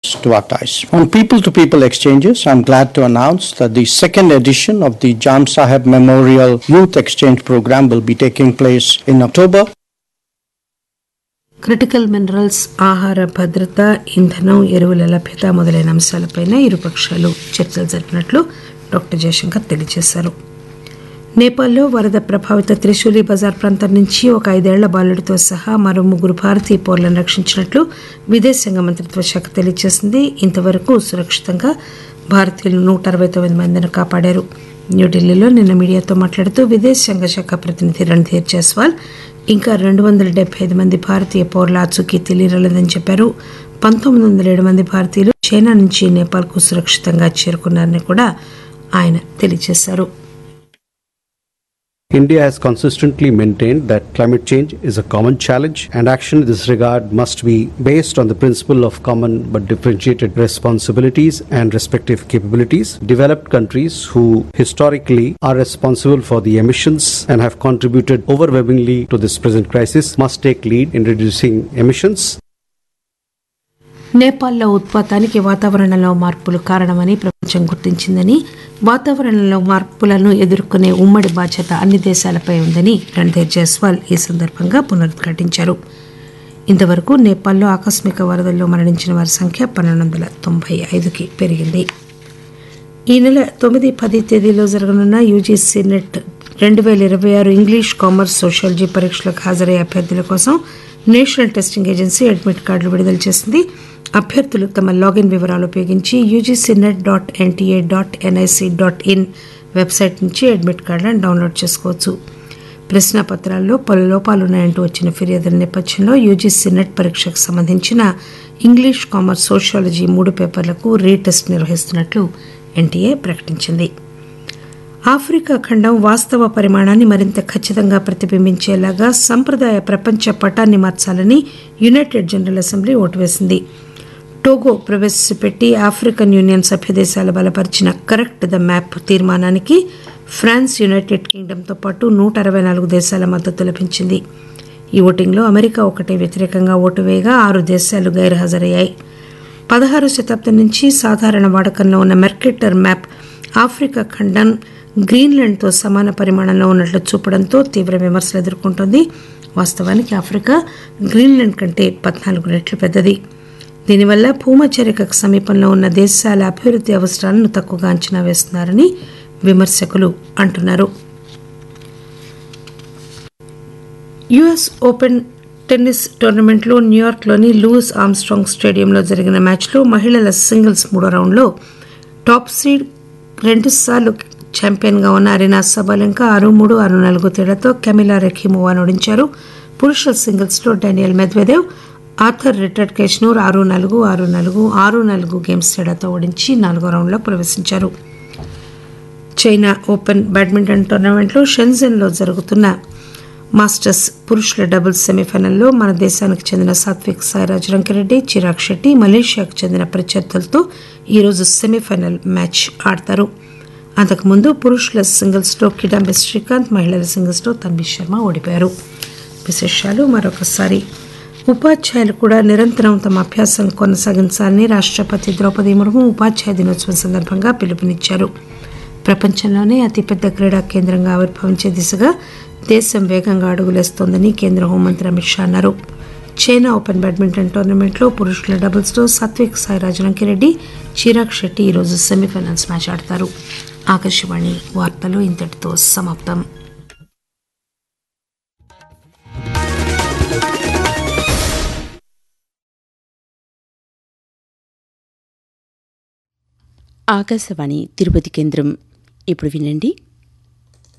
to our ties. On people to people exchanges, I'm glad to announce that the second edition of the Jam Saheb Memorial Youth Exchange Program will be taking place in October. Critical minerals ఆహార భద్రత ఇంధనం ఎరువుల లభ్యత మొదలైన అంశాలపైన ఇరుపక్షాలు చర్చలు జరిపినట్లు doctor Jayashankar తెలియజేశారు నేపాల్లో వరద ప్రభావిత త్రిశూలి బజార్ ప్రాంతం నుంచి ఒక ఐదేళ్ల బాలుడితో సహా మరో ముగ్గురు భారతీయ పౌరులను రక్షించినట్లు విదేశాంగ మంత్రిత్వ శాఖ తెలియజేసింది ఇంతవరకు సురక్షితంగా భారతీయులు నూట అరవై తొమ్మిది మందిని కాపాడారు న్యూఢిల్లీలో నిన్న మీడియాతో మాట్లాడుతూ విదేశాంగ శాఖ ప్రతినిధి రణ్ధీర్ జైస్వాల్ ఇంకా రెండు వందల డెబ్బై ఐదు మంది భారతీయ పౌరుల ఆచూకీ తెలియరాలేదని చెప్పారు పంతొమ్మిది వందల ఏడు మంది భారతీయులు చైనా నుంచి నేపాల్కు సురక్షితంగా చేరుకున్నారని కూడా ఆయన తెలియజేశారు India has consistently maintained that climate change is a common challenge, and action in this regard must be based on the principle of common but differentiated responsibilities and respective capabilities. Developed countries who historically are responsible for the emissions and have contributed overwhelmingly to this present crisis must take lead in reducing emissions. నేపాల్లో ఉత్పాతానికి వాతావరణంలో మార్పులు కారణమని ప్రపంచం గుర్తించిందని వాతావరణంలో మార్పులను ఎదుర్కొనే ఉమ్మడి బాధ్యత అన్ని దేశాలపై ఉందని రణ్ధీర్ జైస్వాల్ ఈ సందర్భంగా పునరుద్ఘాటించారు ఇంతవరకు నేపాల్లో ఆకస్మిక వరదల్లో మరణించిన వారి సంఖ్య పన్నెండు వందల తొంభై ఐదుకి పెరిగింది ఈ నెల తొమ్మిది పది తేదీలో జరగనున్న యూజీసీ నెట్ రెండు వేల ఇరవై ఆరు ఇంగ్లీష్ కామర్స్ సోషాలజీ పరీక్షలకు హాజరయ్యే అభ్యర్థుల కోసం నేషనల్ టెస్టింగ్ ఏజెన్సీ అడ్మిట్ కార్డులు విడుదల చేసింది అభ్యర్థులు తమ లాగిన్ వివరాలు ఉపయోగించి UGC NET dot NTA dot NIC dot in website నుంచి అడ్మిట్ కార్డులను డౌన్లోడ్ చేసుకోవచ్చు ప్రశ్నాపత్రాల్లో పలు లోపాలున్నాయంటూ వచ్చిన ఫిర్యాదుల నేపథ్యంలో యూజీసీ నెట్ పరీక్షకు సంబంధించిన ఇంగ్లీష్ కామర్స్ సోషాలజీ మూడు పేపర్లకు రీటెస్ట్ నిర్వహిస్తున్నట్లు ఎన్టీఏ ప్రకటించింది ఆఫ్రికా ఖండం వాస్తవ పరిమాణాన్ని మరింత ఖచ్చితంగా ప్రతిబింబించేలాగా సంప్రదాయ ప్రపంచ పటాన్ని మార్చాలని యునైటెడ్ జనరల్ అసెంబ్లీ ఓటు వేసింది టోగో ప్రవేశపెట్టి ఆఫ్రికన్ యూనియన్ సభ్యదేశాలు బలపరిచిన కరెక్ట్ ద మ్యాప్ తీర్మానానికి ఫ్రాన్స్ యునైటెడ్ కింగ్డమ్తో పాటు నూట అరవై నాలుగు దేశాల మద్దతు లభించింది ఈ ఓటింగ్లో అమెరికా ఒకటే వ్యతిరేకంగా ఓటు వేయగా ఆరు దేశాలు గైర్హాజరయ్యాయి పదహారు శతాబ్దం నుంచి సాధారణ వాడకంలో ఉన్న మెర్కెటర్ మ్యాప్ ఆఫ్రికా ఖండం గ్రీన్లాండ్తో సమాన పరిమాణంలో ఉన్నట్లు చూపడంతో తీవ్ర విమర్శలు ఎదుర్కొంటోంది వాస్తవానికి ఆఫ్రికా గ్రీన్లాండ్ కంటే పద్నాలుగు రెట్లు పెద్దది దీనివల్ల భూమచరికకు సమీపంలో ఉన్న దేశాల అభివృద్ధి అవసరాలను తక్కువగా అంచనా వేస్తున్నారని విమర్శకులు అంటున్నారు యుఎస్ ఓపెన్ టెన్నిస్ టోర్నమెంట్లో న్యూయార్క్లోని లూయిస్ ఆమ్స్ట్రాంగ్ స్టేడియంలో జరిగిన మ్యాచ్లో మహిళల సింగిల్స్ మూడో రౌండ్లో టాప్ సీడ్ రెండుసార్లు ఛాంపియన్గా ఉన్న అరినా సబాలెంకా ఆరు మూడు ఆరు నాలుగు తేడాతో కెమిలా రెఖీమోవాను ఓడించారు పురుషుల సింగిల్స్లో డానియల్ మెద్వెదేవ్ ఆర్థర్ రిటర్డ్ కేష్నూర్ ఆరు నాలుగు ఆరు నాలుగు ఆరు నాలుగు గేమ్స్ తేడాతో ఓడించి నాలుగో రౌండ్లో ప్రవేశించారు చైనా ఓపెన్ బ్యాడ్మింటన్ టోర్నమెంట్లో షెన్జెన్లో జరుగుతున్న మాస్టర్స్ పురుషుల డబుల్స్ సెమీఫైనల్లో మన దేశానికి చెందిన సాత్విక్ సాయిరాజ్ రంకిరెడ్డి చిరాగ్ శెట్టి మలేషియాకు చెందిన ప్రత్యర్థులతో ఈరోజు సెమీఫైనల్ మ్యాచ్ ఆడతారు అంతకుముందు పురుషుల సింగిల్స్లో కిడాంబి శ్రీకాంత్ మహిళల సింగిల్స్లో తన్వి శర్మ ఓడిపోయారు విశేషాలు మరొకసారి ఉపాధ్యాయులు కూడా నిరంతరం తమ అభ్యాసం కొనసాగించాలని రాష్ట్రపతి ద్రౌపది ముర్ము ఉపాధ్యాయ దినోత్సవం సందర్భంగా పిలుపునిచ్చారు ప్రపంచంలోనే అతిపెద్ద క్రీడా కేంద్రంగా ఆవిర్భవించే దిశగా దేశం వేగంగా అడుగులేస్తోందని కేంద్ర హోంమంత్రి అమిత్ షా అన్నారు చైనా ఓపెన్ బ్యాడ్మింటన్ టోర్నమెంట్లో పురుషుల డబుల్స్లో సాత్విక్ సాయిరాజ్ రంకిరెడ్డి చిరాగ్ శెట్టి ఈరోజు సెమీఫైనల్స్ మ్యాచ్ ఆడతారు ఆకాశవాణి వార్తలు ఇంతటితో సమాప్తం ఆకాశవాణి తిరుపతి కేంద్రం ఇప్పుడు వినండి